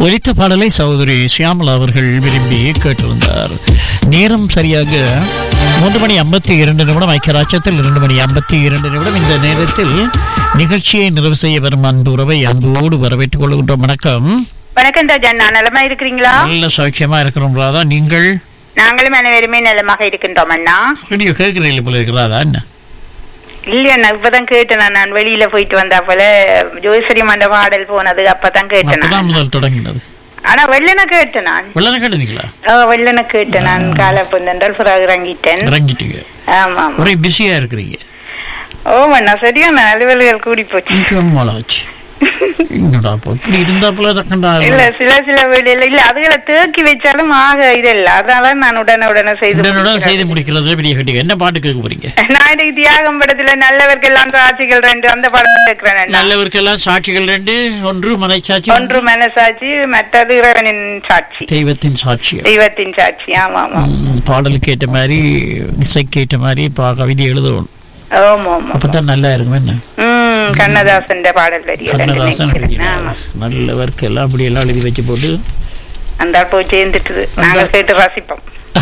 ஒலித்த பாடலை சகோதரி சியாமலா அவர்கள் விரும்பி கேட்டிருந்தார் நேரம் சரியாக மூன்று மணி ஐம்பத்தி இரண்டு நிமிடம் ஐக்கியராட்சத்தில் இரண்டு மணி ஐம்பத்தி இரண்டு நிமிடம் இந்த நேரத்தில் நிகழ்ச்சியை நிறைவு செய்ய வரும் அன்பு உறவை அன்போடு வரவேற்றுக் கொள்கின்றோம் வணக்கம் வணக்கம் ராஜா நான் நலமா இருக்கிறீங்களா நல்ல சௌக்கியமா இருக்கிறோம் ராதா நீங்கள் நாங்களும் அனைவருமே நலமாக இருக்கின்றோம் அண்ணா வீடியோ கேட்கிறீர்கள் போல இருக்கிறாரா என்ன இல்லையா நான் இப்பதான் கேட்டேன் நான். நான் வெளியில போயிட்டு வந்தா போல ஜோதிசரி மண்ட பாடல் போனது அப்பதான் கேட்டேன் அப்பதான் நான். முதல் தொடங்கினது ஆனா வெள்ளன கேட்டேன் நான் வெள்ளன கேட்டீங்களா ஓ, வெள்ளன கேட்டேன் நான் காலை பொந்தென்றால் பிறகு இறங்கிட்டேன் இறங்கிட்டீங்க ஆமா ஆமா ஒரே பிஸியா இருக்கிறீங்க ஓ அண்ணா சரியான அலுவல்கள் கூடி போச்சு கொஞ்சம் ஆச்சு என்னடா அப்போ இப்படி இருந்தா போல தக்கண்டா இல்ல சில சில வேலையில இல்ல அதுகளை தேக்கி வச்சாலும் ஆக இதல்ல அதனால நான் உடனே உடனே செய்து உடனுடன் முடிக்கிறேன். செய்து முடிக்கிறது பெரிய கட்டிங்க என்ன பாட்டு கேட்க போறீங்க நான் இன்னைக்கு தியாகம் படத்துல நல்லவர்க்கெல்லாம் சாட்சிகள் ரெண்டு அந்த படம் கேட்கிறேன் அண்ணா. நல்லவருக்கெல்லாம் சாட்சிகள் ரெண்டு ஒன்று மனைச்சாட்சி ஒன்று மனசாட்சி மற்றது இறைவனின் சாட்சி தெய்வத்தின் சாட்சியம் தெய்வத்தின் சாட்சி ஆமா ஆமா ம், பாடலுக்கு ஏற்ற மாதிரி இசைக்கு ஏற்ற மாதிரி பா கவிதை எழுதணும் ஆமா ஆமா அப்பதான் நல்லா இருக்கும் என்ன ம் கண்ணதாசன் பாடல் வரி கண்ணதாசன் எழுதினார். நல்லவருக்கு எல்லாம் அப்படி எல்லாம் எழுதி வச்சு போட்டு அந்த ஆள் போய் சேர்ந்துட்டுது நாங்க கேட்டு ரசிப்போம்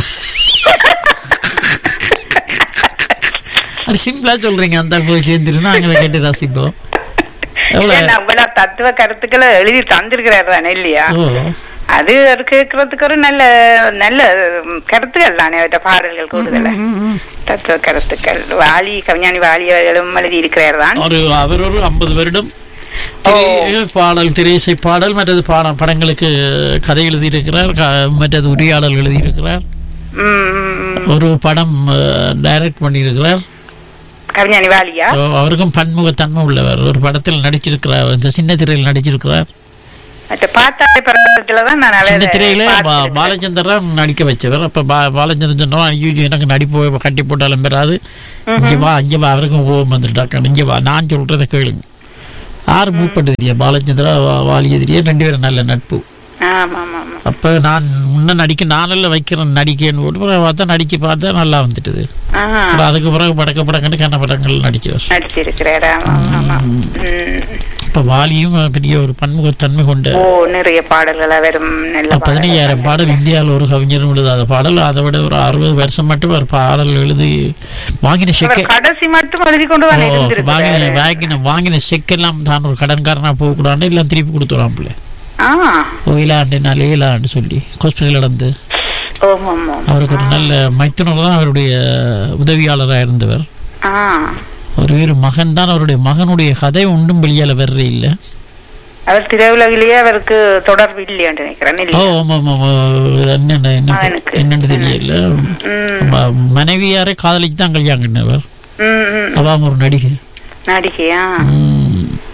அது சிம்பிளா சொல்றீங்க அந்த ஆள் போய் சேர்ந்துட்டு நாங்களை கேட்டு ரசிப்போம் எவ்வளவு ஏன்னா, அவ்வளவு தத்துவ கருத்துக்களை எழுதி தந்திருக்கிறாரு தானே இல்லையா ஓ அது ஒரு கேட்கறதுக்கு ஒரு நல்ல நல்ல ம், கருத்துக்கள் தானே அவர்கிட்ட பாடல்கள் கூடுதல தத்துவ கருத்துக்கள் வாலி கவிஞானி வாலி அவர்களும் எழுதி இருக்கிறார் தான் ஒரு அவர் ஒரு ஐம்பது வருடம் திரை- பாடல் திரையிசை பாடல் மற்றது பாட படங்களுக்கு கதை எழுதியிருக்கிறார் க- மற்றது உரையாடல் எழுதியிருக்கிறார் ம், ம், ம். ஒரு படம் டைரக்ட் பண்ணியிருக்கிறார் கவிஞானி வாலியா ஓ, அவருக்கும் பன்முகத்தன்மை உள்ளவர் ஒரு படத்தில் நடிச்சிருக்கிறார் இந்த சின்ன திரையில் நடிச்சிருக்கிறார் மற்ற பாத்தாளி படத்துல தான் நான் சின்ன அவரை திரையில பா- பார்த்திருக்கிறேன். பாலச்சந்தர் நடிக்க வச்சவர் அப்ப பா- பாலச்சந்திரன் சொன்னோம் ஐயோ எனக்கு நடிப்பு கட்டி போட்டாலும் பெறாது இங்க வா இங்க வா அவருக்கும் கோபம் வந்துட்டாக்க இங்க வா நான் சொல்றதை கேளுங்க ஆறு மூவ் பண்ணு தெரியா பாலச்சந்திரா வா- வாலிய தெரியா ரெண்டு பேரும் நல்ல நட்பு ஆமா ஆமா ஆமா அப்ப நான் முன்ன நடிக்க நானெல்லாம் வைக்கிறேன் நடிக்கன்னு போட்டு பிறகு பார்த்தா நடிக்க பார்த்தா நல்லா வந்துட்டுது ஆஹா, அப்புறம் அதுக்கு பிறகு படக்க படக்கன்னு கண்ண படங்கள் நடிச்சவர் நடிச்சிருக்கிறாரு ஆமா ஆமா, ஆமா ம். இப்ப வாலியும் பெரிய ஒரு பன்முகத்தன்மை கொண்ட ஓ நிறைய பாடல்கள் வரும் நல்ல பதினையாயிரம் பாடல் இந்தியாவில் ஒரு கவிஞரும் எழுதாத பாடல் அதை விட ஒரு அறுபது வருஷம் மட்டும் ஒரு பாடல் எழுதி வாங்கின செக்க அவர் கடைசி மட்டும் எழுதி கொண்டு தான் ஓ, வாங்கின இருந்திருக்கிறாரு வாங்கின வாங்கின செக்கெல்லாம் தான் ஒரு கடன்காரனா போகக்கூடாது எல்லாம் திருப்பி கொடுத்துறான் பிள்ளை ஆ ஓ இலாண்டு நாள் ஏழாண்டு சொல்லி ஹாஸ்பிட்டல் நடந்து ஓம் ஓம் ஓம் அவருக்கு ஒரு நல்ல மைத்துனர் தான் அவருடைய உதவியாளராக இருந்தவர் ஆ ஒரு வேறு மகன் தான் அவருடைய மகனுடைய கதை ஒன்றும் வெளியால வர்றே இல்லை அவர் திரையுலகிலேயே அவருக்கு தொடர்பு இல்லையான்னு நினைக்கிறேன் ஓ இல்லையா ஆமா ஆமா ஆமா. என்னென்ன என்ன மகனுக்கு. என்னன்னு தெரியல ம் ம- மனைவியாரை காதலிச்சு தான் கல்யாணம் பண்ணவர் ம் ம் அவாம ஒரு நடிகை நடிகையா ம்.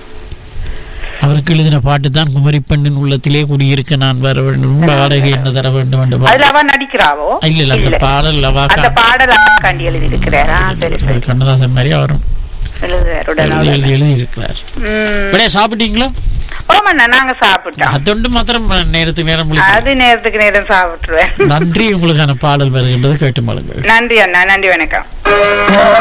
அவருக்கு எழுதின பாட்டு தான் குமரி பெண்ணின் உள்ளத்திலே குடியிருக்க நான் வர வேண்டும் வாடகை என்ன தர வேண்டும் என்று பா- அதுல அவ நடிக்கிறாவோ இல்ல இல்ல அந்த இல்ல. பாடல் அவா அந்த பாடல் காண்டி எழுதி இருக்கிறாரா சரி சரி கண்ணதாசன் மாதிரி அவரும் எழுதுவார் உடனே எழுதி எழுதி எழுதி இருக்கிறார் ம் விடைய சாப்பிட்டீங்களா ஓமண்ணா நாங்க சாப்பிட்டோம் அதொண்டு மாத்திரம் நேரத்துக்கு நேரம் முடிக்க அது நேரத்துக்கு நேரம் சாப்பிட்டுருவேன் நன்றி உங்களுக்கான பாடல் வருகின்றது கேட்டு மாளுங்கள் நன்றி அண்ணா நன்றி வணக்கம்